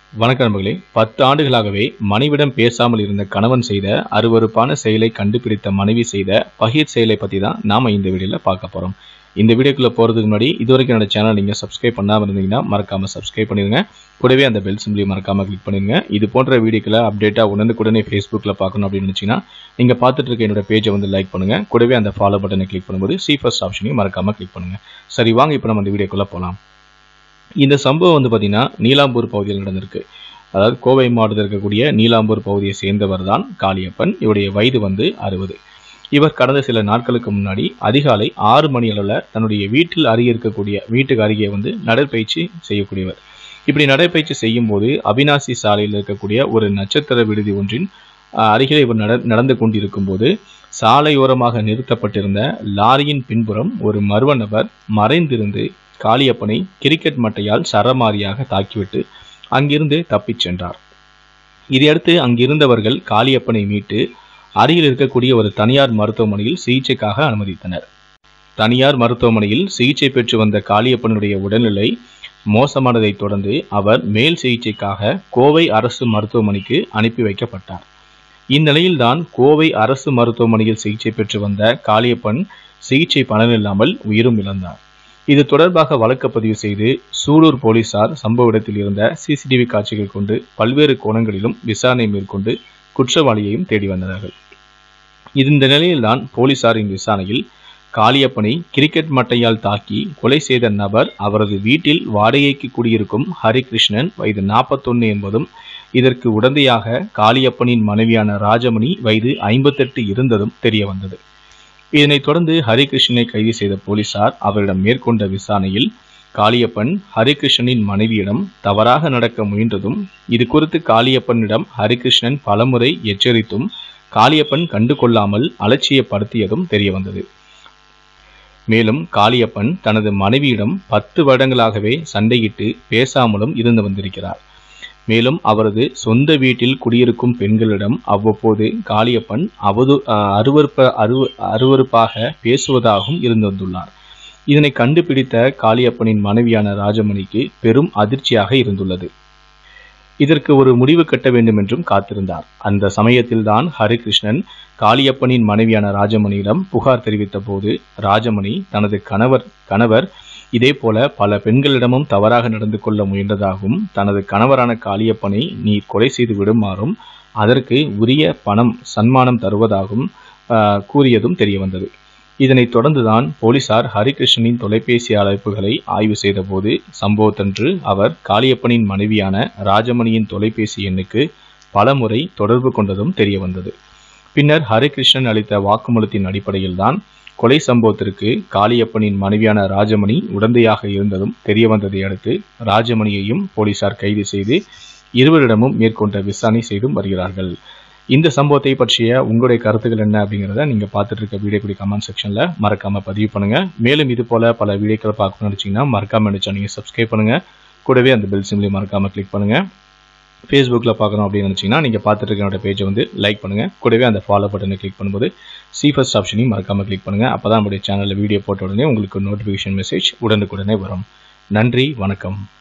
வணக்கம் நண்பர்களே பத்து ஆண்டுகளாகவே மனைவிடம் பேசாமல் இருந்த கணவன் செய்த அருவருப்பான செயலை கண்டுபிடித்த மனைவி செய்த பகீர் செயலை பற்றி தான் நாம் இந்த வீடியோவில் பார்க்க போகிறோம் இந்த வீடியோக்குள்ளே போகிறதுக்கு முன்னாடி இது வரைக்கும் என்னோட சேனல் நீங்கள் சப்ஸ்கிரைப் பண்ணாமல் இருந்தீங்கன்னா மறக்காமல் சப்ஸ்கிரைப் பண்ணிடுங்க கூடவே அந்த பெல் சிம்பிளையும் மறக்காமல் கிளிக் பண்ணிடுங்க இது போன்ற வீடியோக்களை அப்டேட்டாக உடனுக்குடனே ஃபேஸ்புக்கில் பார்க்கணும் அப்படின்னு நினச்சிங்கன்னா நீங்கள் பார்த்துட்டு இருக்க என்னோட பேஜை வந்து லைக் பண்ணுங்கள் கூடவே அந்த ஃபாலோ பட்டனை கிளிக் பண்ணும்போது சி ஃபர்ஸ்ட் ஆப்ஷனையும் மறக்காமல் கிளிக் பண்ணுங்கள் சரி வாங்க இப்போ நம்ம அந்த வீடியோக்குள்ளே போகலாம் இந்த சம்பவம் வந்து பார்த்தீங்கன்னா நீலாம்பூர் பகுதியில் நடந்திருக்கு அதாவது கோவை மாவட்டத்தில் இருக்கக்கூடிய நீலாம்பூர் பகுதியை சேர்ந்தவர் தான் காளியப்பன் இவருடைய வயது வந்து அறுபது இவர் கடந்த சில நாட்களுக்கு முன்னாடி அதிகாலை ஆறு மணி அளவில் தன்னுடைய வீட்டில் அருகே இருக்கக்கூடிய வீட்டுக்கு அருகே வந்து நடைப்பயிற்சி செய்யக்கூடியவர் இப்படி நடைப்பயிற்சி செய்யும் போது அவினாசி சாலையில் இருக்கக்கூடிய ஒரு நட்சத்திர விடுதி ஒன்றின் அஹ், அருகிலே இவர் நட நடந்து கொண்டிருக்கும் போது சாலையோரமாக நிறுத்தப்பட்டிருந்த லாரியின் பின்புறம் ஒரு மர்ம நபர் மறைந்திருந்து காளியப்பனை கிரிக்கெட் மட்டையால் சரமாரியாக தாக்கிவிட்டு அங்கிருந்து தப்பிச் சென்றார் இதையடுத்து அங்கிருந்தவர்கள் காளியப்பனை மீட்டு அருகில் இருக்கக்கூடிய ஒரு தனியார் மருத்துவமனையில் சிகிச்சைக்காக அனுமதித்தனர் தனியார் மருத்துவமனையில் சிகிச்சை பெற்று வந்த காளியப்பனுடைய உடல்நிலை மோசமானதைத் தொடர்ந்து அவர் மேல் சிகிச்சைக்காக கோவை அரசு மருத்துவமனைக்கு அனுப்பி வைக்கப்பட்டார் இந்நிலையில்தான் கோவை அரசு மருத்துவமனையில் சிகிச்சை பெற்று வந்த காளியப்பன் சிகிச்சை பலனில்லாமல் உயிரும் இழந்தார் இது தொடர்பாக வழக்கு பதிவு செய்து சூலூர் போலீசார் சம்பவ இடத்தில் இருந்த சிசிடிவி காட்சிகள் கொண்டு பல்வேறு கோணங்களிலும் விசாரணை மேற்கொண்டு குற்றவாளியையும் தேடி வந்தார்கள் இந்த நிலையில்தான் போலீசாரின் விசாரணையில் காளியப்பனை கிரிக்கெட் மட்டையால் தாக்கி கொலை செய்த நபர் அவரது வீட்டில் வாடகைக்கு குடியிருக்கும் ஹரிகிருஷ்ணன் வயது நாற்பத்தொன்னு என்பதும் இதற்கு உடந்தையாக காளியப்பனின் மனைவியான ராஜமணி வயது ஐம்பத்தெட்டு இருந்ததும் தெரிய வந்தது இதனைத் தொடர்ந்து ஹரிகிருஷ்ணனை கைது செய்த போலீசார் அவரிடம் மேற்கொண்ட விசாரணையில் காளியப்பன் ஹரிகிருஷ்ணனின் மனைவியிடம் தவறாக நடக்க முயன்றதும் இது குறித்து காளியப்பனிடம் ஹரிகிருஷ்ணன் பலமுறை எச்சரித்தும் காளியப்பன் கண்டுகொள்ளாமல் அலட்சியப்படுத்தியதும் தெரிய வந்தது மேலும் காளியப்பன் தனது மனைவியிடம் பத்து வருடங்களாகவே சண்டையிட்டு பேசாமலும் இருந்து வந்திருக்கிறார் மேலும் அவரது சொந்த வீட்டில் குடியிருக்கும் பெண்களிடம் அவ்வப்போது காளியப்பன் அவது அஹ், அருவருப்ப அருவ அருவருப்பாக பேசுவதாகவும் இருந்து வந்துள்ளார் இதனை கண்டுபிடித்த காளியப்பனின் மனைவியான ராஜமணிக்கு பெரும் அதிர்ச்சியாக இருந்துள்ளது இதற்கு ஒரு முடிவு கட்ட வேண்டும் என்றும் காத்திருந்தார் அந்த சமயத்தில்தான் ஹரிகிருஷ்ணன் காளியப்பனின் மனைவியான ராஜமணியிடம் புகார் தெரிவித்த போது ராஜமணி தனது கணவர் கணவர் இதே போல பல பெண்களிடமும் தவறாக நடந்து கொள்ள முயன்றதாகவும் தனது கணவரான காளியப்பனை நீ கொலை செய்து விடுமாறும் அதற்கு உரிய பணம் சன்மானம் தருவதாகவும் ஆஹ், கூறியதும் தெரிய வந்தது இதனைத் தொடர்ந்துதான் போலீசார் ஹரிகிருஷ்ணனின் தொலைபேசி அழைப்புகளை ஆய்வு செய்தபோது சம்பவத்தன்று அவர் காளியப்பனின் மனைவியான ராஜமணியின் தொலைபேசி எண்ணுக்கு பலமுறை தொடர்பு கொண்டதும் தெரிய வந்தது பின்னர் ஹரிகிருஷ்ணன் அளித்த வாக்குமூலத்தின் அடிப்படையில்தான் கொலை சம்பவத்திற்கு காளியப்பனின் மனைவியான ராஜமணி உடந்தையாக இருந்ததும் தெரிய வந்ததை அடுத்து ராஜமணியையும் போலீசார் கைது செய்து இருவரிடமும் மேற்கொண்ட விசாரணை செய்தும் வருகிறார்கள் இந்த சம்பவத்தை பற்றிய உங்களுடைய கருத்துக்கள் என்ன அப்படிங்கிறத நீங்க பார்த்துட்டு இருக்க வீடியோ கூடிய கமெண்ட் செக்ஷன்ல மறக்காம பதிவு பண்ணுங்க மேலும் இது போல பல வீடியோக்களை பார்க்கணும்னு நினைச்சீங்கன்னா மறக்காம நினைச்சா நீங்க சப்ஸ்கிரைப் பண்ணுங்க கூடவே அந்த பெல் சிம்லையும் மறக்காம கிளிக் பண்ணுங்க ஃபேஸ்புக்கில் பார்க்கணும் அப்படின்னு நினச்சிங்கன்னா நீங்கள் பார்த்துட்டு இருக்க என்னோட பேஜை வந்து லைக் பண்ணுங்கள் கூடவே அந்த ஃபாலோ பட்டனை கிளிக் பண்ணும்போது சி ஃபர்ஸ்ட் ஆப்ஷனையும் மறக்காமல் கிளிக் பண்ணுங்கள் அப்போ தான் நம்முடைய சேனலில் வீடியோ போட்ட உடனே உங்களுக்கு நோட்டிஃபிகேஷன் மெசேஜ் உடனுக்குடனே வரும் நன்றி வணக்கம்